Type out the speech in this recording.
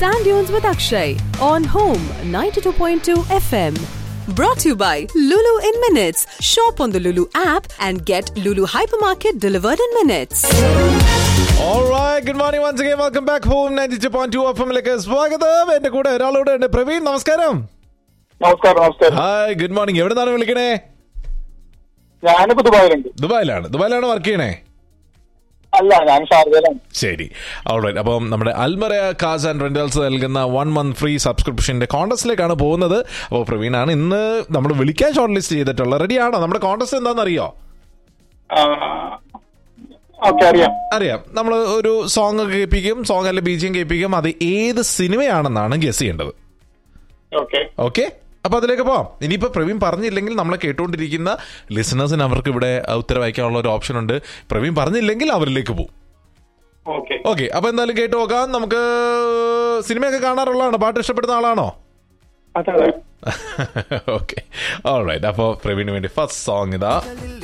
Sand Dunes with Akshay on Home 92.2 FM. Brought to you by Lulu in Minutes. Shop on the Lulu app and get Lulu Hypermarket delivered in minutes. Alright, good morning once again. Welcome back home 92.2 എഫ്എമ്മിലേക്ക് സ്വാഗതം എന്റെ കൂടെ ഒരാളൂടെ ഉണ്ട് പ്രവീൺ നമസ്കാരം നമസ്കാരം നമസ്കാരം hi good morning എവിടെ നിന്നാണ് വിളിക്കണേ ഞാനിപ്പോ ദുബായിലുണ്ട് ദുബായിലാണ് ദുബായിലാണ് വർക്ക് ചെയ്യണേ അല്ല ഞാൻ ഷാർജയിലാണ് ശരി ഓൾറൈറ്റ് അപ്പം നമ്മുടെ അൽമറയ കാസ് ആൻഡ് റെന്റൽസ് നൽകുന്ന വൺ മന്ത് ഫ്രീ സബ്സ്ക്രിപ്ഷന്റെ കോൺടസ്റ്റിലേക്കാണ് പോകുന്നത് അപ്പോൾ പ്രവീണാണ് ഇന്ന് നമ്മൾ വിളിക്കാൻ ഷോർട്ട് ലിസ്റ്റ് ചെയ്തിട്ടുള്ളത് റെഡി ആണോ നമ്മുടെ കോൺടസ്റ്റ് എന്താണെന്ന് അറിയോ ഓക്കെ അറിയാം അറിയാം നമ്മൾ ഒരു സോങ് കേൾപ്പിക്കും സോങ് അല്ലെ ബീജിയം കേൾപ്പിക്കും അത് ഏത് സിനിമയാണെന്നാണ് ഗസ് ചെയ്യേണ്ടത് ഓക്കെ ഓക്കെ അപ്പൊ അതിലേക്ക് പോവാം ഇനിയിപ്പോ പ്രവീൺ പറഞ്ഞില്ലെങ്കിൽ നമ്മളെ കേട്ടുകൊണ്ടിരിക്കുന്ന ലിസണേഴ്സിന് അവർക്ക് ഇവിടെ ഉത്തരം അയക്കാനുള്ള ഒരു ഓപ്ഷൻ ഉണ്ട് പ്രവീൺ പറഞ്ഞില്ലെങ്കിൽ അവരിലേക്ക് പോകും ഓക്കെ ഓക്കെ അപ്പൊ എന്തായാലും കേട്ട് നോക്കാം നമുക്ക് സിനിമയൊക്കെ കാണാറുള്ളതാണോ പാട്ട് ഇഷ്ടപ്പെടുന്ന ആളാണോ അതെ അതെ ഓക്കെ ഓൾറൈറ്റ് അപ്പോൾ പ്രവീണിന് വേണ്ടി ഫസ്റ്റ് സോങ് ഇതാ